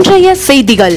இன்றைய செய்திகள்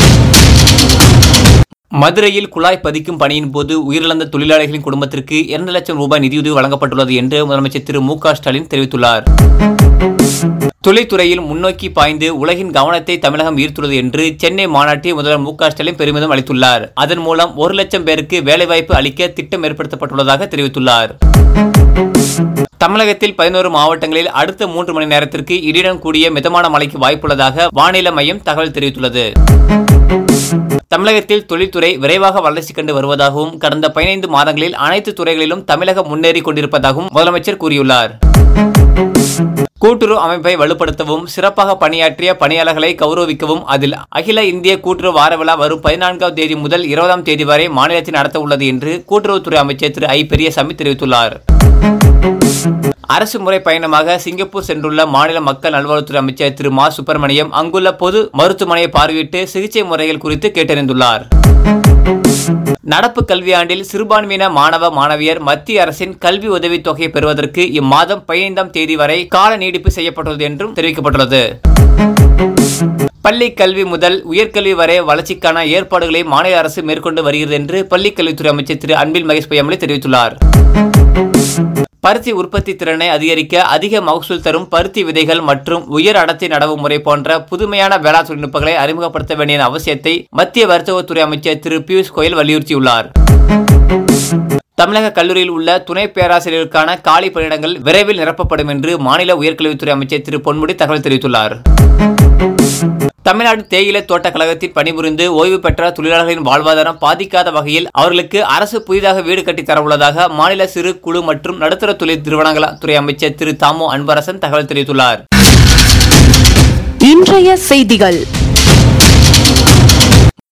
மதுரையில் குழாய் பதிக்கும் பணியின் போது உயிரிழந்த தொழிலாளிகளின் குடும்பத்திற்கு இரண்டு லட்சம் ரூபாய் நிதியுதவி வழங்கப்பட்டுள்ளது என்று முதலமைச்சர் திரு மு க ஸ்டாலின் தெரிவித்துள்ளார் தொழில்துறையில் முன்னோக்கி பாய்ந்து உலகின் கவனத்தை தமிழகம் ஈர்த்துள்ளது என்று சென்னை மாநாட்டில் முதல்வர் மு க ஸ்டாலின் பெருமிதம் அளித்துள்ளார் அதன் மூலம் ஒரு லட்சம் பேருக்கு வேலைவாய்ப்பு அளிக்க திட்டம் ஏற்படுத்தப்பட்டுள்ளதாக தெரிவித்துள்ளார் தமிழகத்தில் பதினோரு மாவட்டங்களில் அடுத்த மூன்று மணி நேரத்திற்கு இடியுடன் கூடிய மிதமான மழைக்கு வாய்ப்புள்ளதாக வானிலை மையம் தகவல் தெரிவித்துள்ளது தமிழகத்தில் தொழில்துறை விரைவாக வளர்ச்சி கண்டு வருவதாகவும் கடந்த பதினைந்து மாதங்களில் அனைத்து துறைகளிலும் தமிழகம் முன்னேறி கொண்டிருப்பதாகவும் முதலமைச்சர் கூறியுள்ளார் கூட்டுறவு அமைப்பை வலுப்படுத்தவும் சிறப்பாக பணியாற்றிய பணியாளர்களை கௌரவிக்கவும் அதில் அகில இந்திய கூட்டுறவு வார விழா வரும் பதினான்காம் தேதி முதல் இருபதாம் தேதி வரை மாநிலத்தில் நடத்த உள்ளது என்று கூட்டுறவுத்துறை அமைச்சர் திரு ஐ பெரியசாமி தெரிவித்துள்ளார் அரசு முறை பயணமாக சிங்கப்பூர் சென்றுள்ள மாநில மக்கள் நல்வாழ்வுத்துறை அமைச்சர் திரு மா சுப்பிரமணியம் அங்குள்ள பொது மருத்துவமனையை பார்வையிட்டு சிகிச்சை முறைகள் குறித்து கேட்டறிந்துள்ளார் நடப்பு கல்வியாண்டில் சிறுபான்மையின மாணவ மாணவியர் மத்திய அரசின் கல்வி உதவித் தொகையை பெறுவதற்கு இம்மாதம் பதினைந்தாம் தேதி வரை கால நீடிப்பு செய்யப்பட்டுள்ளது என்றும் தெரிவிக்கப்பட்டுள்ளது பள்ளி கல்வி முதல் உயர்கல்வி வரை வளர்ச்சிக்கான ஏற்பாடுகளை மாநில அரசு மேற்கொண்டு வருகிறது என்று பள்ளிக் கல்வித்துறை அமைச்சர் திரு அன்பில் மகேஷ் பொய்யாமொழி தெரிவித்துள்ளார் பருத்தி உற்பத்தி திறனை அதிகரிக்க அதிக மகசூல் தரும் பருத்தி விதைகள் மற்றும் உயர் அடர்த்தி நடவு முறை போன்ற புதுமையான வேளாண் தொழில்நுட்பங்களை அறிமுகப்படுத்த வேண்டிய அவசியத்தை மத்திய வர்த்தகத்துறை அமைச்சர் திரு பியூஷ் கோயல் வலியுறுத்தியுள்ளார் தமிழக கல்லூரியில் உள்ள துணை பேராசிரியருக்கான காலி பணியிடங்கள் விரைவில் நிரப்பப்படும் என்று மாநில உயர்கல்வித்துறை அமைச்சர் திரு பொன்முடி தகவல் தெரிவித்துள்ளார் தமிழ்நாடு தேயிலை தோட்ட கழகத்தில் பணிபுரிந்து ஓய்வு பெற்ற தொழிலாளர்களின் வாழ்வாதாரம் பாதிக்காத வகையில் அவர்களுக்கு அரசு புதிதாக வீடு கட்டி தரவுள்ளதாக மாநில சிறு குழு மற்றும் நடுத்தர தொழில் நிறுவனங்கள் துறை அமைச்சர் திரு தாமோ அன்பரசன் தகவல் தெரிவித்துள்ளார் இன்றைய செய்திகள்